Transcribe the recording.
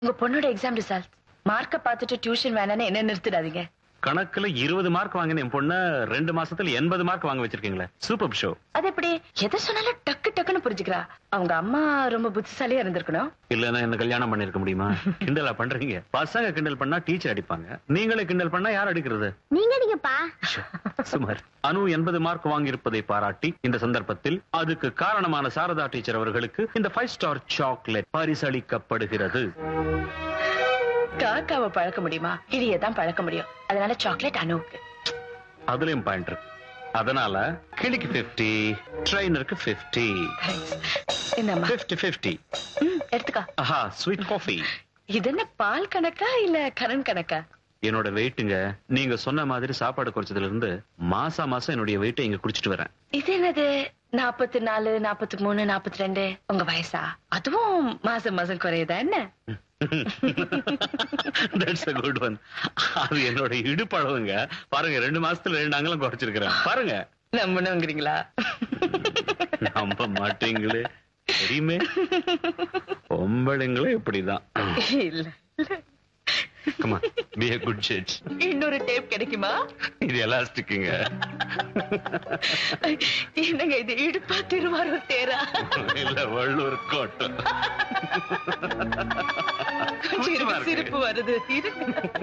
உங்க பொண்ணோட exam result மார்க்க பார்த்துட்டு டியூஷன் வேணான்னு என்ன நிறுத்திடாதீங்க கணக்குல இருபது மார்க் வாங்கின என் பொண்ண ரெண்டு மாசத்துல எண்பது மார்க் வாங்க வச்சிருக்கீங்களே சூப்பர் ஷோ அது எப்படி எதை சொன்னாலும் டக்கு டக்குன்னு புரிஞ்சுக்கிறா அவங்க அம்மா ரொம்ப புத்திசாலியா இருந்திருக்கணும் இல்லன்னா என்ன கல்யாணம் பண்ணிருக்க முடியுமா கிண்டலா பண்றீங்க பசங்க கிண்டல் பண்ணா டீச்சர் அடிப்பாங்க நீங்களே கிண்டல் பண்ணா யார் அடிக்கிறது நீங்க நீங்கப்பா சுமார் அனு எண்பது மார்க் வாங்கியிருப்பதை பாராட்டி இந்த சந்தர்ப்பத்தில் அதுக்கு காரணமான சாரதா டீச்சர் அவர்களுக்கு இந்த ஃபைவ் ஸ்டார் சாக்லேட் பரிசளிக்கப்படுகிறது காக்காவை பழக்க முடியுமா கிளியை தான் பழக்க முடியும் அதனால சாக்லேட் அனுவுக்கு அதுலயும் பாயிண்ட் இருக்கு அதனால கிளிக்கு 50 ட்ரெயினருக்கு 50 Thanks. இந்தாம்மா 50 50 ம், எடுத்துக்கோ ஆஹா ஸ்வீட் காஃபி இது என்ன பால் கணக்கா இல்ல கரண் கணக்கா என்னோட வெயிட்டுங்க நீங்க சொன்ன மாதிரி சாப்பாடு குறைச்சதுல இருந்து மாசா மாசம் என்னுடைய வெயிட்டை இங்க குடிச்சிட்டு வரேன் இது என்னது நாற்பத்தி நாலு நாற்பத்தி மூணு நாற்பத்தி ரெண்டு உங்க வயசா அதுவும் மாசம் மாசம் குறையுதா என்ன தட்ஸ் a குட் ஒன் அது என்னோட இடுப்பளவுங்க பாருங்க ரெண்டு மாசத்துல ரெண்டு அங்கலம் குறைச்சிருக்கிறேன் பாருங்க நம்பணுங்கிறீங்களா நம்ப மாட்டீங்களே தெரியுமே பொம்பளைங்களே இப்படிதான் இல்ல கமா பி a குட் ஜட்ஜ் இன்னொரு டேப் கிடைக்குமா இது எலாஸ்டிக்குங்க என்னங்க இது இடுப்பா திருவாரூர் தேரா இல்ல வள்ளூர் கோட்டை கொஞ்சம் இருக்கு, சிரிப்பு வருது இருங்க